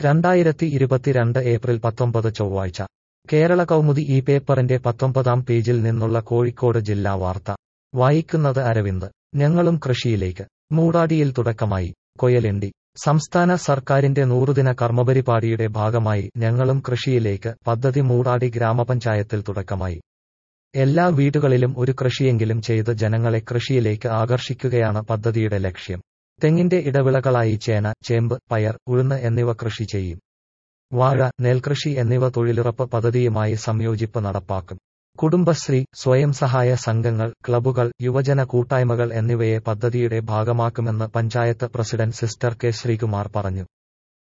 രണ്ടായിരത്തി ഇരുപത്തിരണ്ട് ഏപ്രിൽ പത്തൊമ്പത് ചൊവ്വാഴ്ച കേരള കൗമുദി ഈ പേപ്പറിന്റെ പത്തൊമ്പതാം പേജിൽ നിന്നുള്ള കോഴിക്കോട് ജില്ലാ വാർത്ത വായിക്കുന്നത് അരവിന്ദ് ഞങ്ങളും കൃഷിയിലേക്ക് മൂടാടിയിൽ തുടക്കമായി കൊയലെണ്ടി സംസ്ഥാന സർക്കാരിന്റെ നൂറുദിന കർമ്മപരിപാടിയുടെ ഭാഗമായി ഞങ്ങളും കൃഷിയിലേക്ക് പദ്ധതി മൂടാടി ഗ്രാമപഞ്ചായത്തിൽ തുടക്കമായി എല്ലാ വീടുകളിലും ഒരു കൃഷിയെങ്കിലും ചെയ്ത് ജനങ്ങളെ കൃഷിയിലേക്ക് ആകർഷിക്കുകയാണ് പദ്ധതിയുടെ ലക്ഷ്യം തെങ്ങിന്റെ ഇടവിളകളായി ചേന ചേമ്പ് പയർ ഉഴുന്ന് എന്നിവ കൃഷി ചെയ്യും വാഴ നെൽകൃഷി എന്നിവ തൊഴിലുറപ്പ് പദ്ധതിയുമായി സംയോജിപ്പ് നടപ്പാക്കും കുടുംബശ്രീ സ്വയം സഹായ സംഘങ്ങൾ ക്ലബ്ബുകൾ യുവജന കൂട്ടായ്മകൾ എന്നിവയെ പദ്ധതിയുടെ ഭാഗമാക്കുമെന്ന് panchayat president sister K Sreekumar പറഞ്ഞു